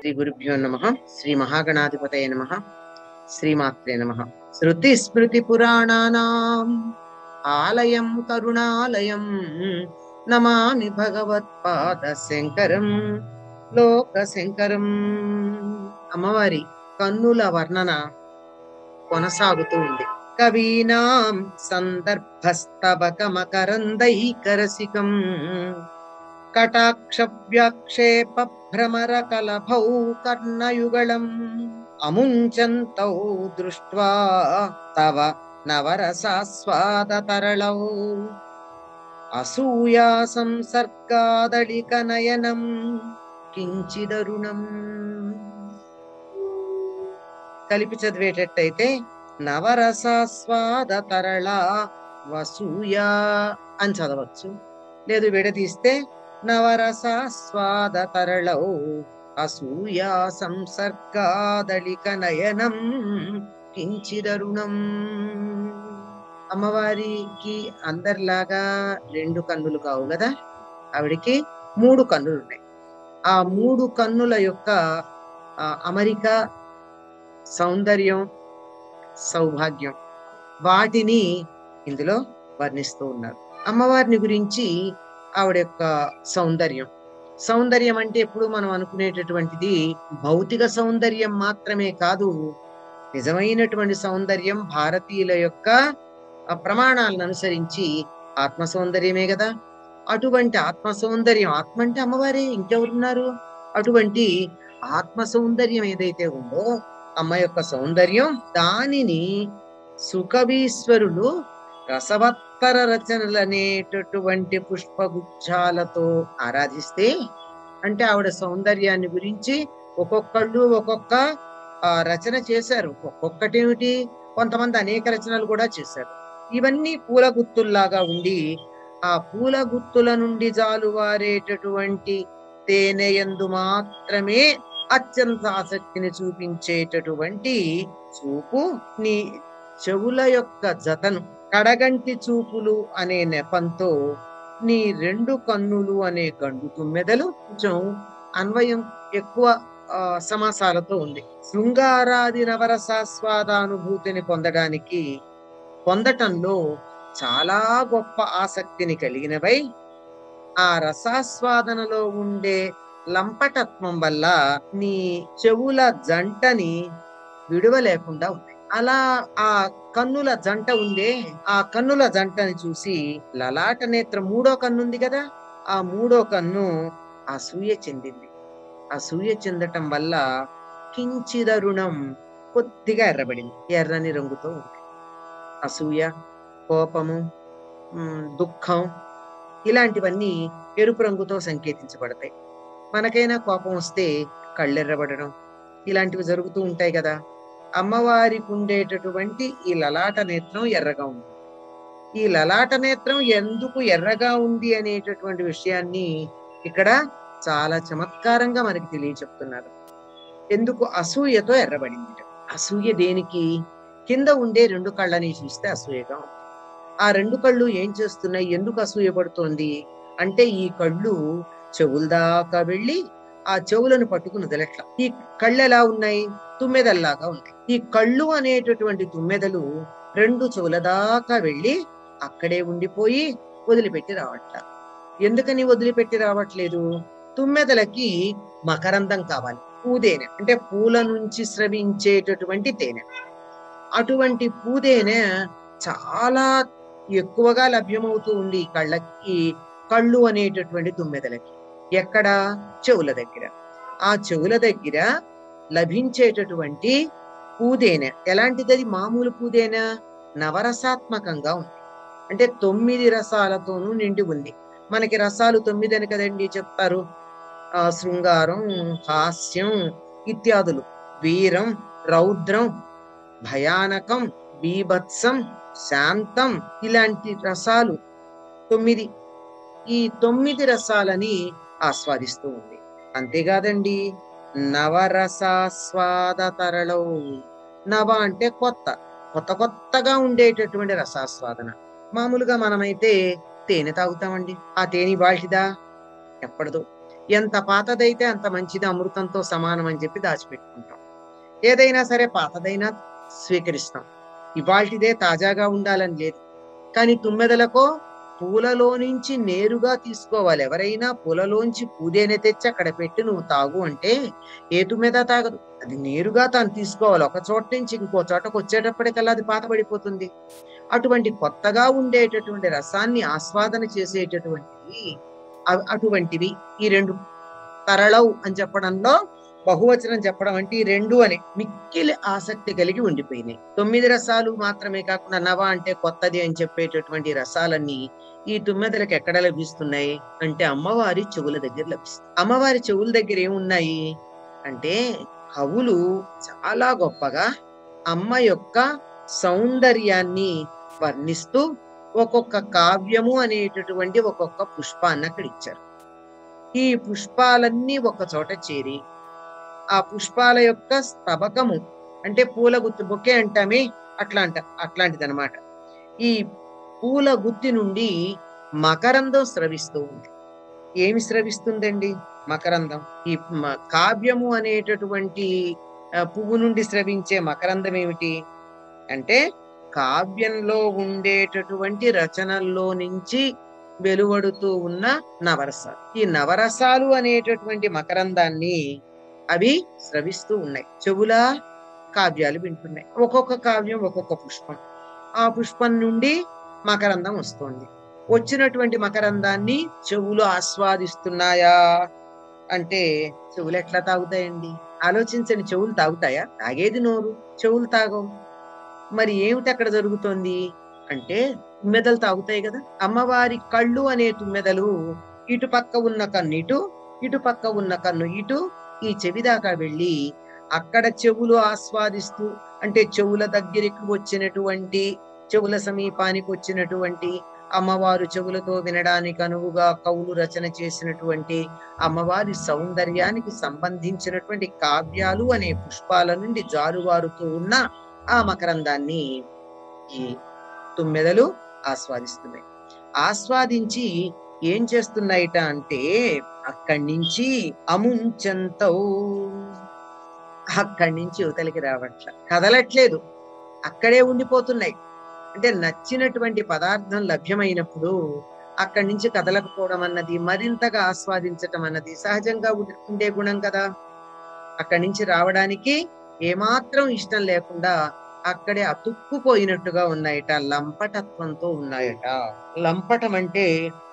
శ్రీ గురుభ్యో నమ శ్రీ మహాగణాధిపతయ నమ శ్రీమాత్రే నమ శృతి స్మృతి పురాణానాం ఆలయం కరుణాలయం నమామి భగవత్పాద శంకరం లోక శంకరం అమ్మవారి కన్నుల వర్ణన కొనసాగుతూ ఉంది కవీనాం సందర్భస్తబకమకరందైకరసికం కటాక్ష వ్యాక్షేప భ్రమర కలభౌ కర్ణయుగళం అముంచంతౌ దృష్ట్వా తవ నవరసాస్వాదతరళౌ అసూయా సంసర్గాదళిక నయనం కించిదరుణం కలిపి చదివేటట్టయితే నవరసాస్వాద తరళ వసూయా అని చదవచ్చు లేదు విడదీస్తే నవరసాస్వాద తరళౌ అసూయా సంసర్గాదళిక నయనం కించిదరుణం అమ్మవారికి అందరిలాగా రెండు కన్నులు కావు కదా ఆవిడికి మూడు కన్నులు ఉన్నాయి ఆ మూడు కన్నుల యొక్క ఆ, అమరిక సౌందర్యం సౌభాగ్యం వాటిని ఇందులో వర్ణిస్తూ ఉన్నారు అమ్మవారిని గురించి ఆవిడ యొక్క సౌందర్యం సౌందర్యం అంటే ఎప్పుడు మనం అనుకునేటటువంటిది భౌతిక సౌందర్యం మాత్రమే కాదు నిజమైనటువంటి సౌందర్యం భారతీయుల యొక్క ఆ ప్రమాణాలను అనుసరించి ఆత్మ సౌందర్యమే కదా అటువంటి ఆత్మ సౌందర్యం ఆత్మ అంటే అమ్మవారే ఇంకెవరున్నారు అటువంటి ఆత్మ సౌందర్యం ఏదైతే ఉందో అమ్మ యొక్క సౌందర్యం దానిని సుకవీశ్వరులు రసవత్తర రచనలు అనేటటువంటి పుష్పగుచ్ఛాలతో ఆరాధిస్తే అంటే ఆవిడ సౌందర్యాన్ని గురించి ఒక్కొక్కళ్ళు ఒక్కొక్క ఆ, రచన చేశారు ఒక్కొక్కటేమిటి కొంతమంది అనేక రచనలు కూడా చేశారు ఇవన్నీ పూల గుత్తుల్లాగా ఉండి ఆ పూల గుత్తుల నుండి జాలువారేటటువంటి తేనె యందు మాత్రమే అత్యంత ఆసక్తిని చూపించేటటువంటి చూపు నీ చెవుల యొక్క జతను కడగంటి చూపులు అనే నెపంతో నీ రెండు కన్నులు అనే గండు తుమ్మెదలు కొంచెం అన్వయం ఎక్కువ ఆ, సమాసాలతో ఉంది శృంగారాది నవరసాస్వాదానుభూతిని పొందడానికి పొందటంలో చాలా గొప్ప ఆసక్తిని కలిగినవై ఆ రసాస్వాదనలో ఉండే లంపటత్వం వల్ల నీ చెవుల జంటని విడువలేకుండా ఉంది అలా ఆ కన్నుల జంట ఉందే ఆ కన్నుల జంటని చూసి లలాట నేత్రం మూడో కన్ను ఉంది కదా ఆ మూడో కన్ను అసూయ చెందింది అసూయ చెందటం వల్ల కించిదరుణం కొద్దిగా ఎర్రబడింది ఎర్రని రంగుతో ఉంది అసూయ కోపము ఉమ్, దుఃఖం ఇలాంటివన్నీ ఎరుపు రంగుతో సంకేతించబడతాయి మనకైనా కోపం వస్తే కళ్ళెర్రబడడం ఇలాంటివి జరుగుతూ ఉంటాయి కదా అమ్మవారికి ఉండేటటువంటి ఈ లలాట నేత్రం ఎర్రగా ఉంది ఈ లలాట నేత్రం ఎందుకు ఎర్రగా ఉంది అనేటటువంటి విషయాన్ని ఇక్కడ చాలా చమత్కారంగా మనకి తెలియచెప్తున్నారు ఎందుకు అసూయతో ఎర్రబడింది అసూయ దేనికి కింద ఉండే రెండు కళ్ళని చూస్తే అసూయగా ఉంది ఆ రెండు కళ్ళు ఏం చేస్తున్నాయి ఎందుకు అసూయ పడుతోంది అంటే ఈ కళ్ళు చెవుల దాకా వెళ్ళి ఆ చెవులను పట్టుకుని వదలట్ల ఈ కళ్ళు ఎలా ఉన్నాయి తుమ్మెదల్లాగా ఉన్నాయి ఈ కళ్ళు అనేటటువంటి తుమ్మెదలు రెండు చెవుల దాకా వెళ్ళి అక్కడే ఉండిపోయి వదిలిపెట్టి రావట్ల ఎందుకని వదిలిపెట్టి రావట్లేదు తుమ్మెదలకి మకరందం కావాలి పూదేనె అంటే పూల నుంచి స్రవించేటటువంటి తేనె అటువంటి పూదేనె చాలా ఎక్కువగా లభ్యమవుతూ ఉంది ఈ కళ్ళకి ఈ కళ్ళు అనేటటువంటి తుమ్మెదలకి ఎక్కడ చెవుల దగ్గర ఆ చెవుల దగ్గర లభించేటటువంటి పూదేనె ఎలాంటిది అది మామూలు పూదేన నవరసాత్మకంగా ఉంది అంటే తొమ్మిది రసాలతోనూ నిండి ఉంది మనకి రసాలు తొమ్మిది అని కదండి చెప్తారు ఆ శృంగారం హాస్యం ఇత్యాదులు వీరం రౌద్రం భయానకం బీభత్సం శాంతం ఇలాంటి రసాలు తొమ్మిది ఈ తొమ్మిది రసాలని ఆస్వాదిస్తూ ఉంది అంతేకాదండి నవరసాస్వాద తరలో నవ అంటే కొత్త కొత్త కొత్తగా ఉండేటటువంటి రసాస్వాదన మామూలుగా మనమైతే తేనె తాగుతామండి ఆ తేనె బాల్టిదా ఎప్పటిదో ఎంత పాతదైతే అంత మంచిది అమృతంతో సమానం అని చెప్పి దాచిపెట్టుకుంటాం ఏదైనా సరే పాతదైనా స్వీకరిస్తాం ఇవాల్టిదే తాజాగా ఉండాలని లేదు కానీ తుమ్మెదలకో పూలలో నుంచి నేరుగా తీసుకోవాలి ఎవరైనా పూలలోంచి పూదేనే తెచ్చి అక్కడ పెట్టి నువ్వు తాగు అంటే ఏ తుమ్మెద తాగదు అది నేరుగా తాను తీసుకోవాలి ఒక చోట నుంచి ఇంకో చోటకు వచ్చేటప్పటికల్లా అది పాతబడిపోతుంది అటువంటి కొత్తగా ఉండేటటువంటి రసాన్ని ఆస్వాదన చేసేటటువంటివి అ- అటువంటివి ఈ రెండు తరళవు అని చెప్పడంలో బహువచనం చెప్పడం అంటే ఈ రెండు అని మిక్కిలి ఆసక్తి కలిగి ఉండిపోయినాయి తొమ్మిది రసాలు మాత్రమే కాకుండా నవ అంటే కొత్తది అని చెప్పేటటువంటి రసాలన్నీ ఈ తుమ్మెదలకు ఎక్కడ లభిస్తున్నాయి అంటే అమ్మవారి చెవుల దగ్గర లభిస్తాయి అమ్మవారి చెవుల దగ్గర ఏమున్నాయి అంటే కవులు చాలా గొప్పగా అమ్మ యొక్క సౌందర్యాన్ని వర్ణిస్తూ ఒక్కొక్క కావ్యము అనేటటువంటి ఒక్కొక్క పుష్పాన్ని అక్కడ ఇచ్చారు ఈ పుష్పాలన్నీ ఒక చోట చేరి ఆ పుష్పాల యొక్క స్తబకము అంటే పూల గుత్తి బొకే అంటామే అట్లా అంట అట్లాంటిది అనమాట ఈ పూల గుత్తి నుండి మకరందం స్రవిస్తూ ఉంది ఏమి స్రవిస్తుందండి మకరందం ఈ మ- కావ్యము అనేటటువంటి ఆ, పువ్వు నుండి స్రవించే మకరందం ఏమిటి అంటే కావ్యంలో ఉండేటటువంటి రచనల్లో నుంచి వెలువడుతూ ఉన్న నవరసాలు ఈ నవరసాలు అనేటటువంటి మకరందాన్ని అవి స్రవిస్తూ ఉన్నాయి చెవుల కావ్యాలు వింటున్నాయి ఒక్కొక్క కావ్యం ఒక్కొక్క పుష్పం ఆ పుష్పం నుండి మకరందం వస్తుంది వచ్చినటువంటి మకరందాన్ని చెవులు ఆస్వాదిస్తున్నాయా అంటే చెవులు ఎట్లా తాగుతాయండి ఆలోచించండి చెవులు తాగుతాయా తాగేది నోరు చెవులు తాగవు మరి ఏమిటి అక్కడ జరుగుతోంది అంటే తుమ్మెదలు తాగుతాయి కదా అమ్మవారి కళ్ళు అనే తుమ్మెదలు ఇటు పక్క ఉన్న కన్ను ఇటు ఇటు పక్క ఉన్న కన్ను ఇటు ఈ చెవి దాకా వెళ్ళి అక్కడ చెవులు ఆస్వాదిస్తూ అంటే చెవుల దగ్గరికి వచ్చినటువంటి చెవుల సమీపానికి వచ్చినటువంటి అమ్మవారు చెవులతో వినడానికి అనువుగా కవులు రచన చేసినటువంటి అమ్మవారి సౌందర్యానికి సంబంధించినటువంటి కావ్యాలు అనే పుష్పాల నుండి జారువారుతూ ఉన్న ఆ మకరందాన్ని ఈ తుమ్మెదలు ఆస్వాదిస్తున్నాయి ఆస్వాదించి ఏం చేస్తున్నాయిట అంటే అక్కడి నుంచి అముంచంతో అక్కడి నుంచి యువతలకి రావట్ల కదలట్లేదు అక్కడే ఉండిపోతున్నాయి అంటే నచ్చినటువంటి పదార్థం లభ్యమైనప్పుడు అక్కడి నుంచి కదలకపోవడం అన్నది మరింతగా ఆస్వాదించటం అన్నది సహజంగా ఉండే- ఉండే గుణం కదా అక్కడి నుంచి రావడానికి ఏమాత్రం ఇష్టం లేకుండా అక్కడే అతుక్కుపోయినట్టుగా ఉన్నాయట లంపటత్వంతో ఉన్నాయట లంపటం అంటే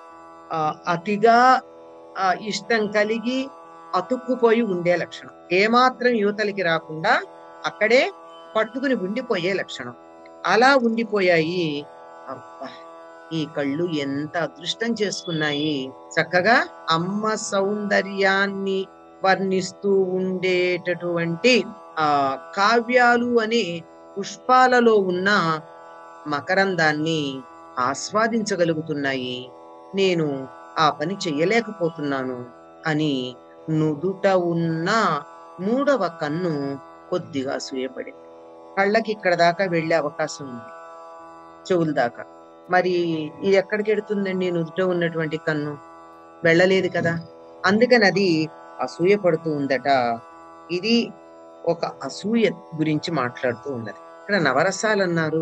ఆ అతిగా ఆ ఇష్టం కలిగి అతుక్కుపోయి ఉండే లక్షణం ఏమాత్రం యువతలకి రాకుండా అక్కడే పట్టుకుని ఉండిపోయే లక్షణం అలా ఉండిపోయాయి అబ్బా ఈ కళ్ళు ఎంత అదృష్టం చేసుకున్నాయి చక్కగా అమ్మ సౌందర్యాన్ని వర్ణిస్తూ ఉండేటటువంటి ఆ కావ్యాలు అనే పుష్పాలలో ఉన్న మకరందాన్ని ఆస్వాదించగలుగుతున్నాయి నేను ఆ పని చెయ్యలేకపోతున్నాను అని నుదుట ఉన్న మూడవ కన్ను కొద్దిగా సూయపడింది కళ్ళకి ఇక్కడ దాకా వెళ్ళే అవకాశం ఉంది చెవుల దాకా మరి ఇది ఎక్కడికి ఎడుతుందండి నుదుట ఉన్నటువంటి కన్ను వెళ్ళలేదు కదా అందుకని అది అసూయ పడుతూ ఉందట ఇది ఒక అసూయ గురించి మాట్లాడుతూ ఉన్నది ఇక్కడ నవరసాలు అన్నారు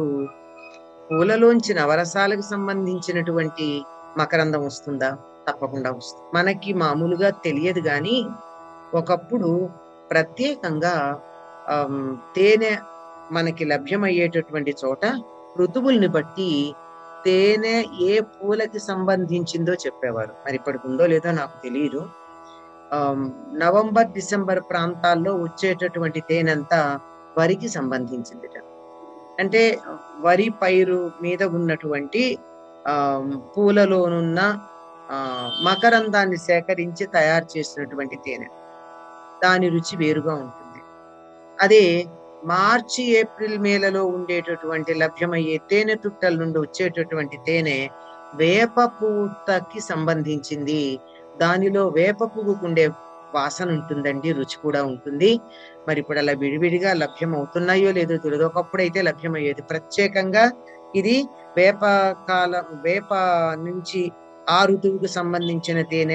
పూలలోంచి నవరసాలకు సంబంధించినటువంటి మకరందం వస్తుందా తప్పకుండా వస్తుంది మనకి మామూలుగా తెలియదు కానీ ఒకప్పుడు ప్రత్యేకంగా ఆమ్, తేనె మనకి లభ్యమయ్యేటటువంటి చోట ఋతువుల్ని బట్టి తేనె ఏ పూలకి సంబంధించిందో చెప్పేవారు మరి ఇప్పటికి ఉందో లేదో నాకు తెలియదు ఆమ్, నవంబర్ డిసెంబర్ ప్రాంతాల్లో వచ్చేటటువంటి తేనెంతా వరికి సంబంధించింది అంటే వరి పైరు మీద ఉన్నటువంటి ఆ పూలలోనున్న ఆ మకరందాన్ని సేకరించి తయారు చేసినటువంటి తేనె దాని రుచి వేరుగా ఉంటుంది అదే మార్చి ఏప్రిల్ మేలలో ఉండేటటువంటి లభ్యమయ్యే తేనె తుట్టల నుండి వచ్చేటటువంటి తేనె వేప పూతకి సంబంధించింది దానిలో వేప పువ్వుకు ఉండే వాసన ఉంటుందండి రుచి కూడా ఉంటుంది మరి ఇప్పుడు అలా విడివిడిగా లభ్యం అవుతున్నాయో లేదో తెలియదు ఒకప్పుడు అయితే లభ్యమయ్యేది ప్రత్యేకంగా ఇది వేప కాల వేప నుంచి ఆ ఋతువుకు సంబంధించిన తేనె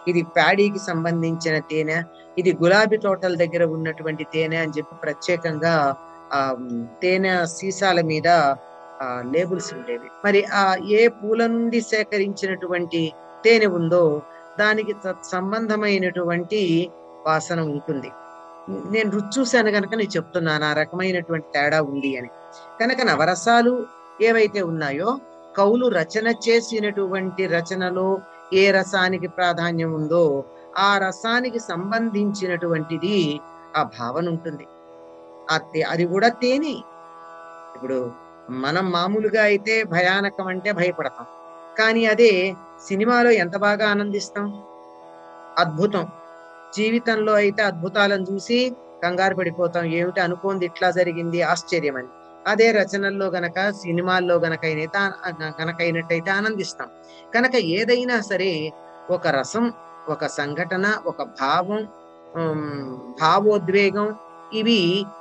ఇది ప్యాడీకి సంబంధించిన తేనె ఇది గులాబీ తోటల దగ్గర ఉన్నటువంటి తేనె అని చెప్పి ప్రత్యేకంగా ఆ ఉమ్, తేనె సీసాల మీద ఆ లేబుల్స్ ఉండేవి మరి ఆ ఏ పూల నుండి సేకరించినటువంటి తేనె ఉందో దానికి తత్ సంబంధమైనటువంటి వాసన ఉంటుంది నేను రుచి చూశాను కనుక నేను చెప్తున్నాను ఆ రకమైనటువంటి తేడా ఉంది అని కనుక నవరసాలు ఏవైతే ఉన్నాయో కవులు రచన చేసినటువంటి రచనలో ఏ రసానికి ప్రాధాన్యం ఉందో ఆ రసానికి సంబంధించినటువంటిది ఆ భావన ఉంటుంది ఆ తే- అది కూడా తేనె ఇప్పుడు మనం మామూలుగా అయితే భయానకం అంటే భయపడతాం కానీ అదే సినిమాలో ఎంత బాగా ఆనందిస్తాం అద్భుతం జీవితంలో అయితే అద్భుతాలను చూసి కంగారు పడిపోతాం ఏమిటి అనుకోంది ఇట్లా జరిగింది ఆశ్చర్యం అని అదే రచనల్లో గనక సినిమాల్లో గనక అయినైతే ఆ- గనక అయినట్టయితే ఆనందిస్తాం కనుక ఏదైనా సరే ఒక రసం ఒక సంఘటన ఒక భావం ఉమ్, భావోద్వేగం ఇవి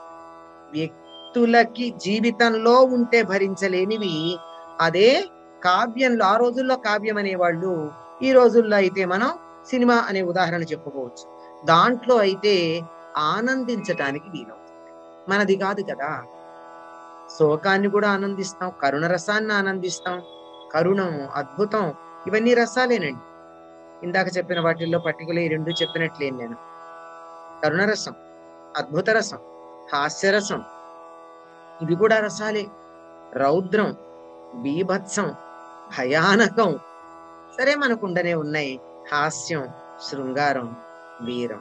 వ్యక్తులకి జీవితంలో ఉంటే భరించలేనివి అదే కావ్యంలో ఆ రోజుల్లో కావ్యం అనేవాళ్ళు ఈ రోజుల్లో అయితే మనం సినిమా అనే ఉదాహరణ చెప్పుకోవచ్చు దాంట్లో అయితే ఆనందించటానికి వీలవుతుంది మనది కాదు కదా శోకాన్ని కూడా ఆనందిస్తాం కరుణ రసాన్ని ఆనందిస్తాం కరుణం అద్భుతం ఇవన్నీ రసాలేనండి ఇందాక చెప్పిన వాటిల్లో పర్టికులర్ ఈ రెండు చెప్పినట్లేను నేను కరుణరసం అద్భుత రసం హాస్యరసం ఇవి కూడా రసాలే రౌద్రం బీభత్సం భయానకం సరే మనకుండనే ఉన్నాయి హాస్యం శృంగారం వీరం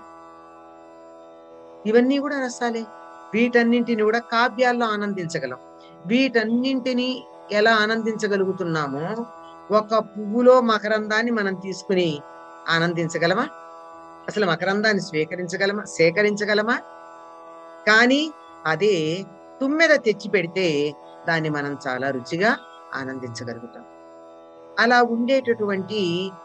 ఇవన్నీ కూడా రసాలే వీటన్నింటిని కూడా కావ్యాల్లో ఆనందించగలం వీటన్నింటిని ఎలా ఆనందించగలుగుతున్నామో ఒక పువ్వులో మకరందాన్ని మనం తీసుకుని ఆనందించగలమా అసలు మకరందాన్ని స్వీకరించగలమా సేకరించగలమా కానీ అదే తుమ్మెద తెచ్చి పెడితే దాన్ని మనం చాలా రుచిగా ఆనందించగలుగుతాం అలా ఉండేటటువంటి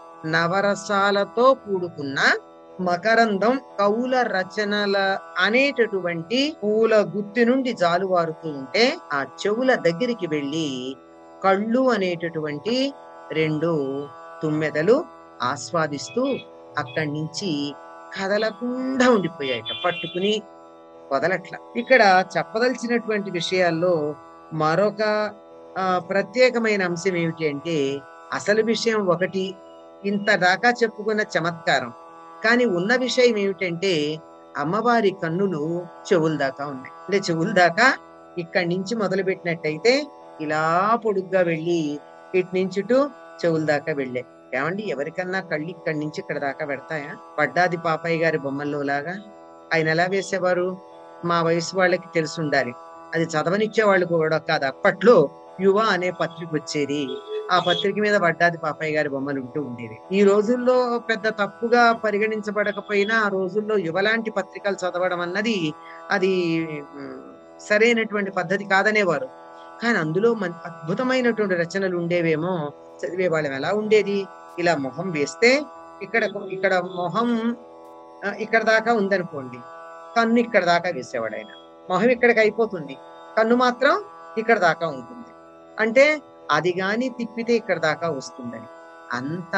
నవరసాలతో కూడుకున్న మకరందం కవుల రచనల అనేటటువంటి పూల గుత్తి నుండి జాలువారుతూ ఉంటే ఆ చెవుల దగ్గరికి వెళ్ళి కళ్ళు అనేటటువంటి రెండు తుమ్మెదలు ఆస్వాదిస్తూ అక్కడి నుంచి కదలకుండా ఉండిపోయాయట పట్టుకుని వదలట్ల ఇక్కడ చెప్పదలిచినటువంటి విషయాల్లో మరొక ఆ, ప్రత్యేకమైన అంశం ఏమిటి అంటే అసలు విషయం ఒకటి ఇంత దాకా చెప్పుకున్న చమత్కారం కానీ ఉన్న విషయం ఏమిటంటే అమ్మవారి కన్నులు చెవుల దాకా ఉన్నాయి అంటే చెవుల దాకా ఇక్కడి నుంచి మొదలు పెట్టినట్టయితే ఇలా పొడుగ్గా వెళ్ళి ఇటు నుంచి ఇటు చెవుల దాకా వెళ్ళే ఏమండి ఎవరికన్నా కళ్ళు ఇక్కడి నుంచి ఇక్కడ దాకా పెడతాయా పడ్డాది పాపయ్య గారి బొమ్మల్లో లాగా ఆయన ఎలా వేసేవారు మా వయసు వాళ్ళకి తెలిసి ఉండాలి అది చదవనిచ్చే వాళ్ళు కూడా కాదు అప్పట్లో యువ అనే పత్రిక వచ్చేది ఆ పత్రిక మీద వడ్డాది పాపయ్య గారి బొమ్మలు ఉంటూ ఉండేవి ఈ రోజుల్లో పెద్ద తప్పుగా పరిగణించబడకపోయినా ఆ రోజుల్లో యువలాంటి పత్రికలు చదవడం అన్నది అది ఉమ్, సరైనటువంటి పద్ధతి కాదనేవారు కానీ అందులో మన అద్భుతమైనటువంటి రచనలు ఉండేవేమో చదివే వాళ్ళం ఎలా ఉండేది ఇలా మొహం వేస్తే ఇక్కడ ఇక్కడ మొహం ఆ, ఇక్కడ దాకా ఉందనుకోండి కన్ను ఇక్కడ దాకా వేసేవాడు ఆయన మొహం ఇక్కడికి అయిపోతుంది కన్ను మాత్రం ఇక్కడ దాకా ఉంటుంది అంటే అది గాని తిప్పితే ఇక్కడ దాకా వస్తుందని అంత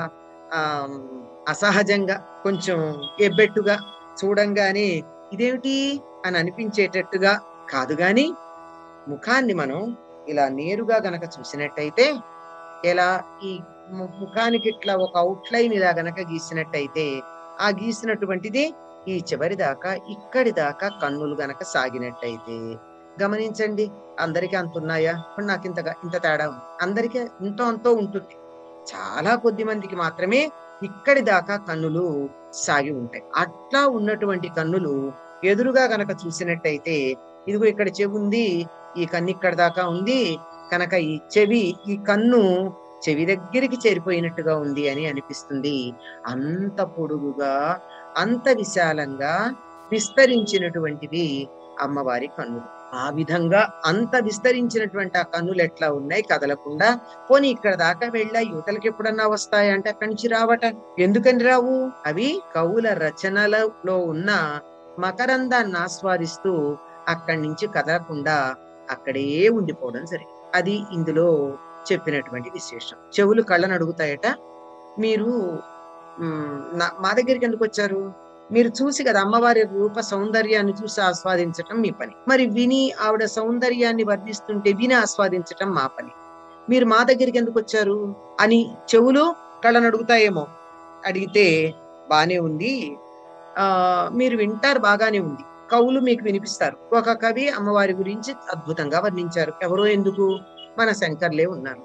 ఆ అసహజంగా కొంచెం ఎబ్బెట్టుగా చూడంగానే ఇదేమిటి అని అనిపించేటట్టుగా కాదు గాని ముఖాన్ని మనం ఇలా నేరుగా గనక చూసినట్టయితే ఎలా ఈ ము- ముఖానికి ఇట్లా ఒక అవుట్లైన్ ఇలా గనక గీసినట్టయితే ఆ గీసినటువంటిది ఈ చివరి దాకా ఇక్కడి దాకా కన్నులు గనక సాగినట్టయితే గమనించండి అందరికీ అంత ఉన్నాయా ఇప్పుడు నాకు ఇంత ఇంత తేడా ఉంది అందరికీ ఇంతో అంతో ఉంటుంది చాలా కొద్ది మందికి మాత్రమే ఇక్కడి దాకా కన్నులు సాగి ఉంటాయి అట్లా ఉన్నటువంటి కన్నులు ఎదురుగా గనక చూసినట్టయితే ఇదిగో ఇక్కడ చెవి ఉంది ఈ కన్ను ఇక్కడ దాకా ఉంది కనుక ఈ చెవి ఈ కన్ను చెవి దగ్గరికి చేరిపోయినట్టుగా ఉంది అని అనిపిస్తుంది అంత పొడుగుగా అంత విశాలంగా విస్తరించినటువంటివి అమ్మవారి కన్నులు ఆ విధంగా అంత విస్తరించినటువంటి ఆ కన్నులు ఎట్లా ఉన్నాయి కదలకుండా పోనీ ఇక్కడ దాకా వెళ్ళా యువతలకి ఎప్పుడన్నా వస్తాయి అంటే అక్కడి నుంచి రావట ఎందుకని రావు అవి కవుల రచనలలో ఉన్న మకరందాన్ని ఆస్వాదిస్తూ అక్కడి నుంచి కదలకుండా అక్కడే ఉండిపోవడం జరిగింది అది ఇందులో చెప్పినటువంటి విశేషం చెవులు కళ్ళను అడుగుతాయట మీరు మ్, నా- మా దగ్గరికి ఎందుకు వచ్చారు మీరు చూసి కదా అమ్మవారి రూప సౌందర్యాన్ని చూసి ఆస్వాదించటం మీ పని మరి విని ఆవిడ సౌందర్యాన్ని వర్ణిస్తుంటే విని ఆస్వాదించటం మా పని మీరు మా దగ్గరికి ఎందుకు వచ్చారు అని చెవులు కళ్ళను అడుగుతాయేమో అడిగితే బానే ఉంది ఆ మీరు వింటారు బాగానే ఉంది కవులు మీకు వినిపిస్తారు ఒక కవి అమ్మవారి గురించి అద్భుతంగా వర్ణించారు ఎవరో ఎందుకు మన శంకర్లే ఉన్నారు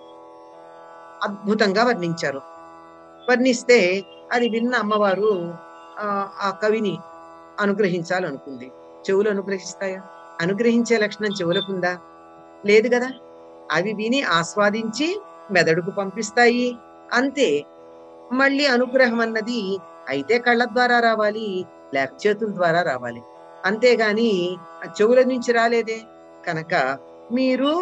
అద్భుతంగా వర్ణించారు వర్ణిస్తే అది విన్న అమ్మవారు ఆ ఆ కవిని అనుగ్రహించాలనుకుంది చెవులు అనుగ్రహిస్తాయా అనుగ్రహించే లక్షణం చెవులకుందా లేదు కదా అవి విని ఆస్వాదించి మెదడుకు పంపిస్తాయి అంతే మళ్ళీ అనుగ్రహం అన్నది అయితే కళ్ళ ద్వారా రావాలి లేక చేతుల ద్వారా రావాలి అంతేగాని ఆ చెవుల నుంచి రాలేదే కనుక మీరు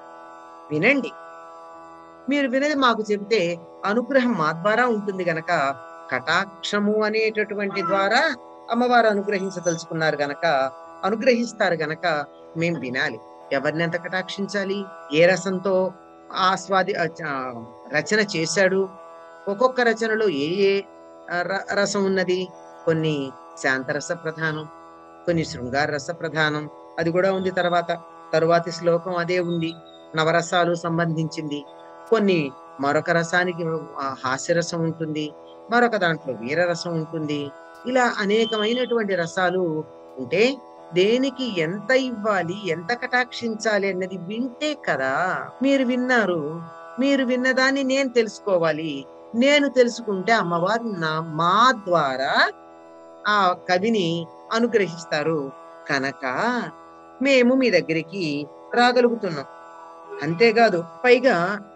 వినండి మీరు వినది మాకు చెబితే అనుగ్రహం మా ద్వారా ఉంటుంది గనక కటాక్షము అనేటటువంటి ద్వారా అమ్మవారు అనుగ్రహించదలుచుకున్నారు గనక అనుగ్రహిస్తారు గనక మేం వినాలి ఎవరిని ఎంత కటాక్షించాలి ఏ రసంతో ఆస్వాది ఆ, ఆ, రచన చేశాడు ఒక్కొక్క రచనలో ఏ ఏ ఆ, ర- రసం ఉన్నది కొన్ని శాంతరస ప్రధానం కొన్ని శృంగార రస ప్రధానం అది కూడా ఉంది తర్వాత తరువాతి శ్లోకం అదే ఉంది నవరసాలు సంబంధించింది కొన్ని మరొక రసానికి ఆ, హాస్యరసం ఉంటుంది మరొక దాంట్లో వీరరసం ఉంటుంది ఇలా అనేకమైనటువంటి రసాలు ఉంటే దేనికి ఎంత ఇవ్వాలి ఎంత కటాక్షించాలి అన్నది వింటే కదా మీరు విన్నారు మీరు విన్నదాన్ని నేను తెలుసుకోవాలి నేను తెలుసుకుంటే అమ్మవారు నా మా ద్వారా ఆ కవిని అనుగ్రహిస్తారు కనుక మేము మీ దగ్గరికి రాగలుగుతున్నాం అంతేకాదు పైగా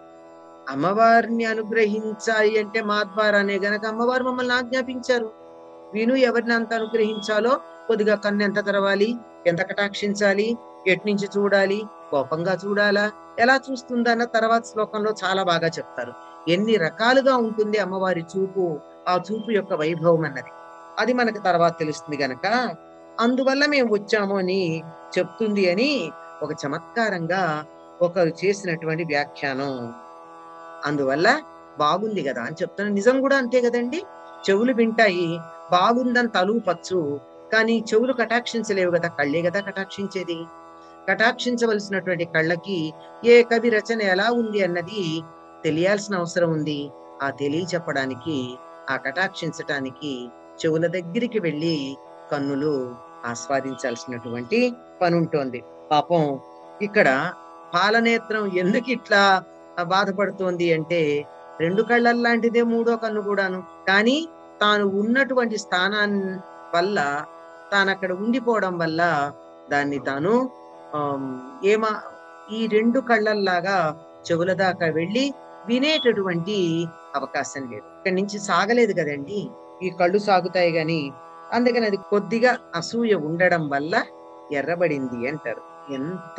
అమ్మవారిని అనుగ్రహించాలి అంటే మా ద్వారానే గనక అమ్మవారు మమ్మల్ని ఆజ్ఞాపించారు విను ఎవరిని అంత అనుగ్రహించాలో కొద్దిగా కన్ను ఎంత తెరవాలి ఎంత కటాక్షించాలి ఎట్నుంచి చూడాలి కోపంగా చూడాలా ఎలా చూస్తుందన్న తర్వాత శ్లోకంలో చాలా బాగా చెప్తారు ఎన్ని రకాలుగా ఉంటుంది అమ్మవారి చూపు ఆ చూపు యొక్క వైభవం అన్నది అది మనకు తర్వాత తెలుస్తుంది గనక అందువల్ల మేము వచ్చాము అని చెప్తుంది అని ఒక చమత్కారంగా ఒకరు చేసినటువంటి వ్యాఖ్యానం అందువల్ల బాగుంది కదా అని చెప్తాను నిజం కూడా అంతే కదండి చెవులు వింటాయి బాగుందని తలువు పచ్చు కానీ చెవులు కటాక్షించలేవు కదా కళ్ళే కదా కటాక్షించేది కటాక్షించవలసినటువంటి కళ్ళకి ఏ కవి రచన ఎలా ఉంది అన్నది తెలియాల్సిన అవసరం ఉంది ఆ తెలియ చెప్పడానికి ఆ కటాక్షించటానికి చెవుల దగ్గరికి వెళ్ళి కన్నులు ఆస్వాదించాల్సినటువంటి పని ఉంటోంది పాపం ఇక్కడ పాలనేత్రం ఎందుకు ఇట్లా బాధపడుతోంది అంటే రెండు కళ్ళల్లాంటిదే మూడో కన్ను కూడాను కానీ తాను ఉన్నటువంటి స్థానాన్ని వల్ల తాను అక్కడ ఉండిపోవడం వల్ల దాన్ని తాను ఆమ్, ఏమా ఈ రెండు కళ్ళల్లాగా చెవుల దాకా వెళ్ళి వినేటటువంటి అవకాశం లేదు ఇక్కడి నుంచి సాగలేదు కదండి ఈ కళ్ళు సాగుతాయి గాని అందుకని అది కొద్దిగా అసూయ ఉండడం వల్ల ఎర్రబడింది అంటారు ఎంత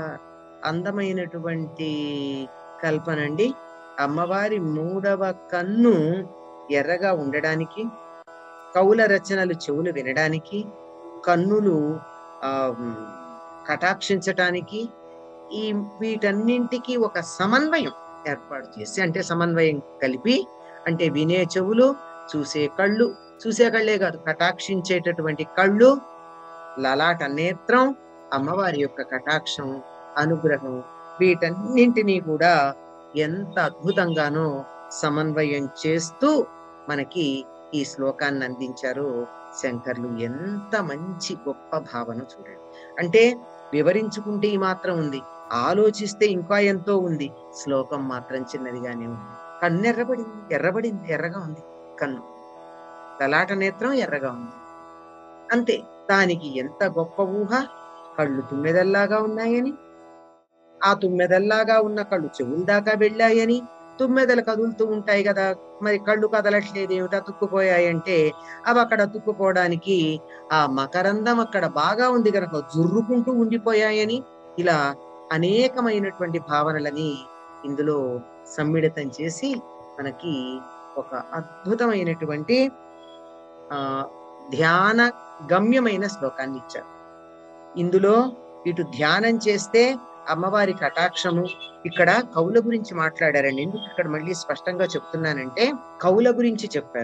అందమైనటువంటి కల్పన అండి అమ్మవారి మూడవ కన్ను ఎర్రగా ఉండడానికి కవుల రచనలు చెవులు వినడానికి కన్నులు ఆ ఉమ్, కటాక్షించటానికి ఈ వీటన్నింటికి ఒక సమన్వయం ఏర్పాటు చేసి అంటే సమన్వయం కలిపి అంటే వినే చెవులు చూసే కళ్ళు చూసే కళ్ళే కాదు కటాక్షించేటటువంటి కళ్ళు లలాట నేత్రం అమ్మవారి యొక్క కటాక్షం అనుగ్రహం వీటన్నింటినీ కూడా ఎంత అద్భుతంగానో సమన్వయం చేస్తూ మనకి ఈ శ్లోకాన్ని అందించారు శంకర్లు ఎంత మంచి గొప్ప భావన చూడండి అంటే వివరించుకుంటే ఈ మాత్రం ఉంది ఆలోచిస్తే ఇంకా ఎంతో ఉంది శ్లోకం మాత్రం చిన్నదిగానే ఉంది కన్ను ఎర్రబడింది ఎర్రబడింది ఎర్రగా ఉంది కన్ను తలాట నేత్రం ఎర్రగా ఉంది అంతే దానికి ఎంత గొప్ప ఊహ కళ్ళు తుమ్మెదల్లాగా ఉన్నాయని ఆ తుమ్మెదల్లాగా ఉన్న కళ్ళు చెవుల దాకా వెళ్ళాయని తుమ్మెదలు కదులుతూ ఉంటాయి కదా మరి కళ్ళు కదలట్లేదు ఏమిటా తుక్కుపోయాయంటే అవి అక్కడ తుక్కుపోవడానికి ఆ మకరందం అక్కడ బాగా ఉంది కనుక జుర్రుకుంటూ ఉండిపోయాయని ఇలా అనేకమైనటువంటి భావనలని ఇందులో సమ్మిళితం చేసి మనకి ఒక అద్భుతమైనటువంటి ఆ ధ్యాన గమ్యమైన శ్లోకాన్ని ఇచ్చారు ఇందులో ఇటు ధ్యానం చేస్తే అమ్మవారి కటాక్షము ఇక్కడ కవుల గురించి మాట్లాడారండి ఎందుకు ఇక్కడ మళ్ళీ స్పష్టంగా చెప్తున్నానంటే కవుల గురించి చెప్పారు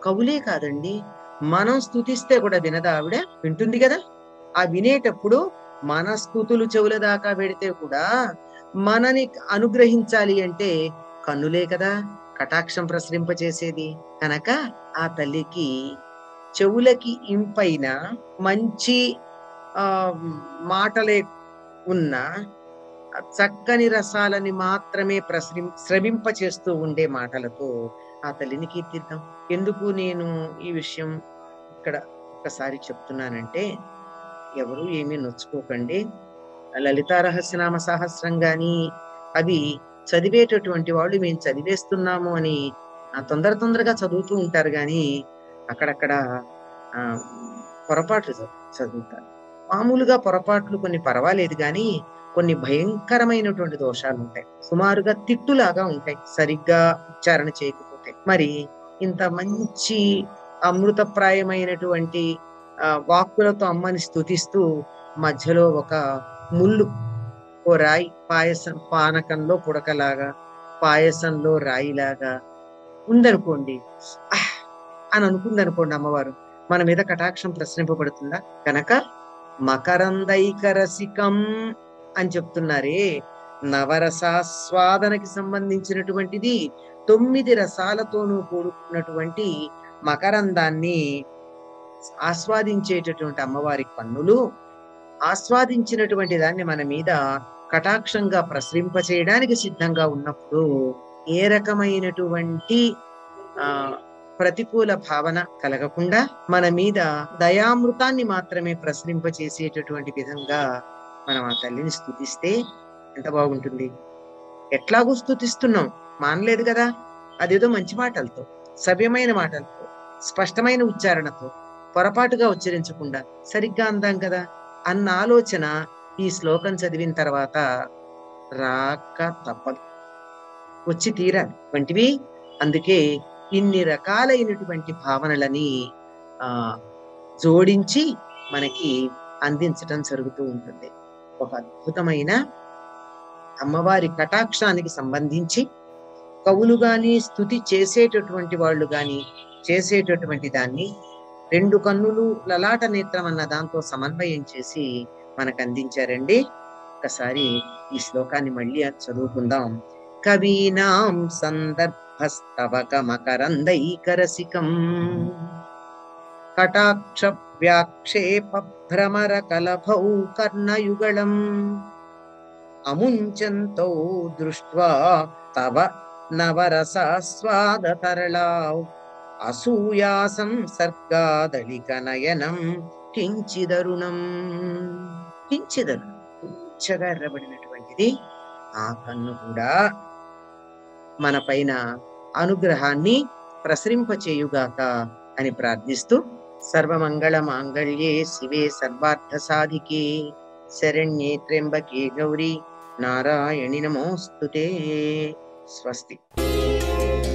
కవులే కాదండి మనం స్తుతిస్తే కూడా వినదా ఆవిడ వింటుంది కదా ఆ వినేటప్పుడు మన స్థుతులు చెవుల దాకా పెడితే కూడా మనని అనుగ్రహించాలి అంటే కన్నులే కదా కటాక్షం ప్రసరింపచేసేది కనుక ఆ తల్లికి చెవులకి ఇంపైన మంచి ఆ మాటలే ఉన్న చక్కని రసాలని మాత్రమే ప్రసరి స్రవింప చేస్తూ ఉండే మాటలతో ఆ తల్లిని కీర్తిద్దాం ఎందుకు నేను ఈ విషయం ఇక్కడ ఒకసారి చెప్తున్నానంటే ఎవరు ఏమీ నొచ్చుకోకండి లలితా రహస్యనామ సహస్రం గాని అవి చదివేటటువంటి వాళ్ళు మేము చదివేస్తున్నాము అని ఆ, తొందర తొందరగా చదువుతూ ఉంటారు కానీ అక్కడక్కడ ఆ, పొరపాట్లు చ- చదువుతారు మామూలుగా పొరపాట్లు కొన్ని పర్వాలేదు కానీ కొన్ని భయంకరమైనటువంటి దోషాలు ఉంటాయి సుమారుగా తిట్టులాగా ఉంటాయి సరిగ్గా ఉచ్చారణ చేయకపోతే మరి ఇంత మంచి అమృతప్రాయమైనటువంటి ఆ, వాక్కులతో అమ్మని స్తుతిస్తూ మధ్యలో ఒక ముళ్ళు ఓ రాయి పాయసం పానకంలో పుడకలాగా పాయసంలో రాయిలాగా ఉందనుకోండి ఆహ్ అని అనుకుందనుకోండి అమ్మవారు మన మీద కటాక్షం ప్రశ్నింపబడుతుందా కనుక మకరందైకరసికం అని చెప్తున్నారే నవరసాస్వాదనకి సంబంధించినటువంటిది తొమ్మిది రసాలతోనూ కూడుకున్నటువంటి మకరందాన్ని ఆస్వాదించేటటువంటి అమ్మవారి కన్నులు ఆస్వాదించినటువంటి దాన్ని మన మీద కటాక్షంగా ప్రసరింప చేయడానికి సిద్ధంగా ఉన్నప్పుడు ఏ రకమైనటువంటి ఆ ప్రతికూల భావన కలగకుండా మన మీద దయామృతాన్ని మాత్రమే ప్రసరింప చేసేటటువంటి విధంగా మనం ఆ తల్లిని స్తుతిస్తే ఎంత బాగుంటుంది ఎట్లాగూ స్తుతిస్తున్నాం మానలేదు కదా అదేదో మంచి మాటలతో సవ్యమైన మాటలతో స్పష్టమైన ఉచ్చారణతో పొరపాటుగా ఉచ్చరించకుండా సరిగ్గా అందాం కదా అన్న ఆలోచన ఈ శ్లోకం చదివిన తర్వాత రాక తప్పదు వచ్చి తీరాలి వంటివి అందుకే ఇన్ని రకాలైనటువంటి భావనలని ఆ జోడించి మనకి అందించటం జరుగుతూ ఉంటుంది ఒక అద్భుతమైన అమ్మవారి కటాక్షానికి సంబంధించి కవులు గాని స్థుతి చేసేటటువంటి వాళ్ళు గాని చేసేటటువంటి దాన్ని రెండు కన్నులు లలాట నేత్రం అన్న దాంతో సమన్వయం చేసి మనకు అందించారండి ఒకసారి ఈ శ్లోకాన్ని మళ్ళీ చదువుకుందాం కవీనాం సందర్భస్తవక మకరందైకరసికం కటాక్ష వ్యాక్షేప భ్రమర కలభౌ కర్ణయుగళం అముంచంతో దృష్ట్వా తవ నవరసాస్వాదతరళావ్ అసూయాసం సర్గాదళిక నయనం కించిదరుణం కించిదరుణం కొంచెగా ఎర్రబడినటువంటిది ఆ కన్ను కూడా మన పైన అనుగ్రహాన్ని ప్రసరింపచేయుగాక అని ప్రార్థిస్తూ సర్వమంగళ మాంగళ్యే శివే సర్వార్థ సాధికే శరణ్యే త్ర్యంబకే గౌరీ నారాయణి నమోస్తుతే స్వస్తి